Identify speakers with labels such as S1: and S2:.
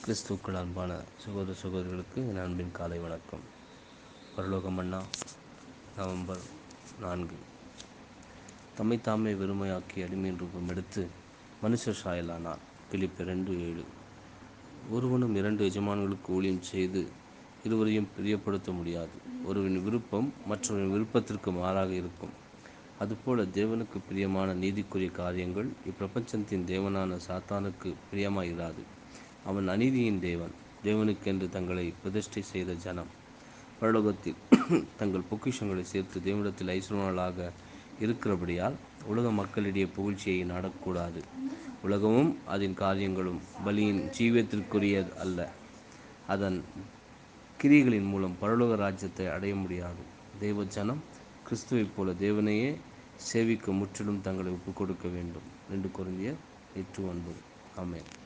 S1: கிறிஸ்துக்கள் அன்பான சகோதர சகோதரிகளுக்கு என் அன்பின் காலை வணக்கம் பரலோகம் அண்ணா நவம்பர் நான்கு தம்மை தாமே வெறுமையாக்கி அடிமையின் ரூபம் எடுத்து மனுஷர் சாயலானார் பிலிப்பு ரெண்டு ஏழு ஒருவனும் இரண்டு எஜமான்களுக்கு ஊழியம் செய்து இருவரையும் பிரியப்படுத்த முடியாது ஒருவன் விருப்பம் மற்றவரின் விருப்பத்திற்கு மாறாக இருக்கும் அதுபோல தேவனுக்கு பிரியமான நீதிக்குரிய காரியங்கள் இப்பிரபஞ்சத்தின் தேவனான சாத்தானுக்கு பிரியமாயிராது அவன் அநீதியின் தேவன் தேவனுக்கென்று தங்களை பிரதிஷ்டை செய்த ஜனம் பரலோகத்தில் தங்கள் பொக்கிஷங்களை சேர்த்து தேவனிடத்தில் ஐஸ்வரர்களாக இருக்கிறபடியால் உலக மக்களிடையே புகழ்ச்சியை நாடக்கூடாது உலகமும் அதன் காரியங்களும் பலியின் ஜீவியத்திற்குரிய அல்ல அதன் கிரியைகளின் மூலம் பரலோக ராஜ்யத்தை அடைய முடியாது தேவ ஜனம் கிறிஸ்துவைப் போல தேவனையே சேவிக்க முற்றிலும் தங்களை ஒப்புக் கொடுக்க வேண்டும் ரெண்டு குருந்திய எட்டு ஒன்பது ஆமென்